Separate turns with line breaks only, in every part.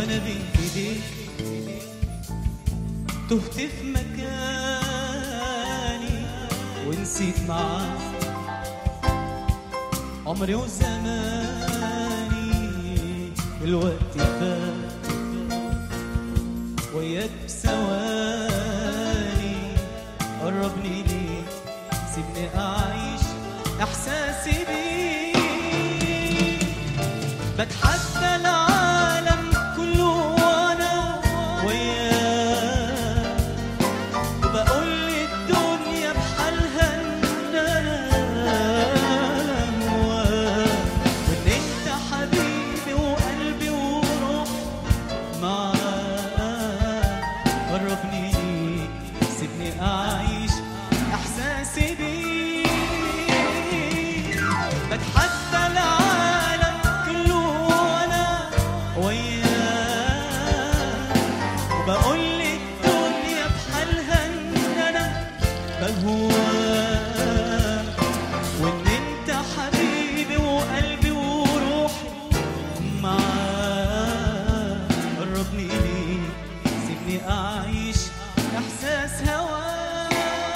وانا بين ايديك تهت في مكاني ونسيت معاك عمري وزماني الوقت فات وياك بثواني قربني ليك سيبني اعيش احساسي بيك بتحدى العالم كله وانا وياك وبقول للدنيا بحالها ان انا هواك وان انت حبيبي وقلبي وروحي معاك قربني ليك سيبني اعيش احساسي بيك بتحدى العالم كله وانا وياك وبقول للدنيا بحالها ان انا بهواك وان انت حبيبي وقلبي وروحي معاك قربني ليك سيبني اعيش احساس هواك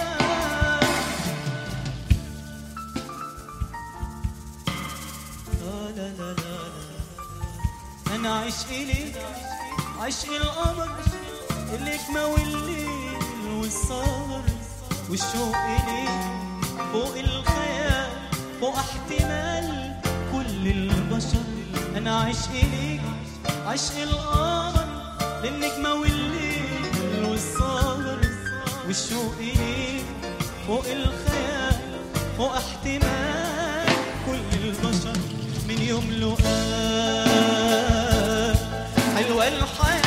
آه لا لا لا لا انا عشقي ليك عشق القمر اللي كماوي الليل والسهر والشوق ليك فوق الخيال فوق احتمال كل البشر انا عشقي ليك عشق القمر للنجمة والليل والسهر والشوق ليك فوق الخيال فوق احتمال كل البشر من يوم لقاك حلوة الحياة